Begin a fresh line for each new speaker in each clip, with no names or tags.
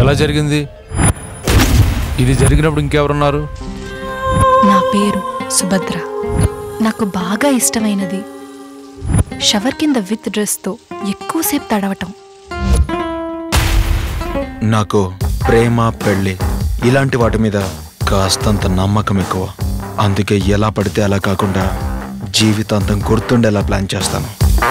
ఎలా జరిగింది ఇది జరిగినప్పుడు ఇంకెవరున్నారు
నా పేరు సుభద్ర నాకు బాగా ఇష్టమైనది షవర్ కింద విత్ డ్రెస్తో ఎక్కువసేపు తడవటం
నాకు ప్రేమ పెళ్ళి ఇలాంటి వాటి మీద కాస్తంత నమ్మకం ఎక్కువ అందుకే ఎలా పడితే అలా కాకుండా జీవితాంతం గుర్తుండేలా ప్లాన్ చేస్తాను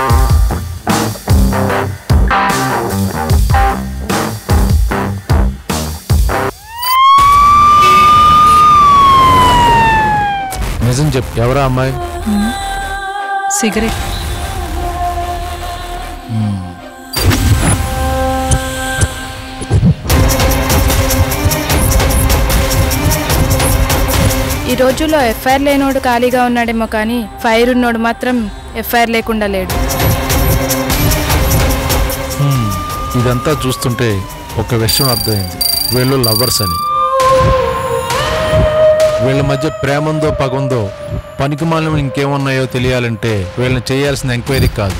నిజం చెప్పు ఎవరా అమ్మాయి
సిగరెట్
ఈ రోజుల్లో ఎఫ్ఐఆర్ లేనోడు ఖాళీగా ఉన్నాడేమో కానీ ఫైర్ ఉన్నోడు మాత్రం ఎఫ్ఐఆర్ లేకుండా లేడు
ఇదంతా చూస్తుంటే ఒక విషయం అర్థమైంది వీళ్ళు లవర్స్ అని వీళ్ళ మధ్య ప్రేమందో పగుందో పనికి మాలిన ఇంకేమున్నాయో తెలియాలంటే వీళ్ళని చేయాల్సిన ఎంక్వైరీ కాదు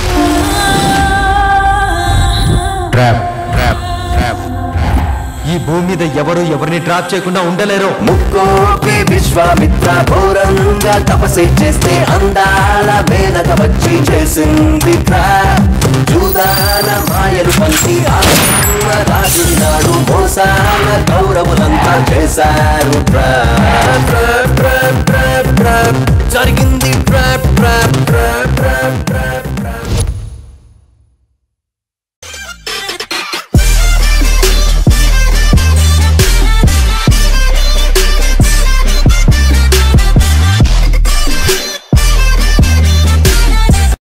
ట్రాప్ ట్రాప్ ట్రాప్
ఈ భూమి మీద ఎవరు ఎవరిని ట్రాప్ చేయకుండా ఉండలేరు
ముక్కోపి విశ్వామిత్ర ఘోరంగా తపస్సు చేస్తే అందాల మేనక వచ్చి చేసింది ట్రాప్ జూదాల మాయలు పంచి రాజున్నాడు మోసాల కౌరవులంతా చేశారు ట్రాప్ ట్రాప్ ట్రాప్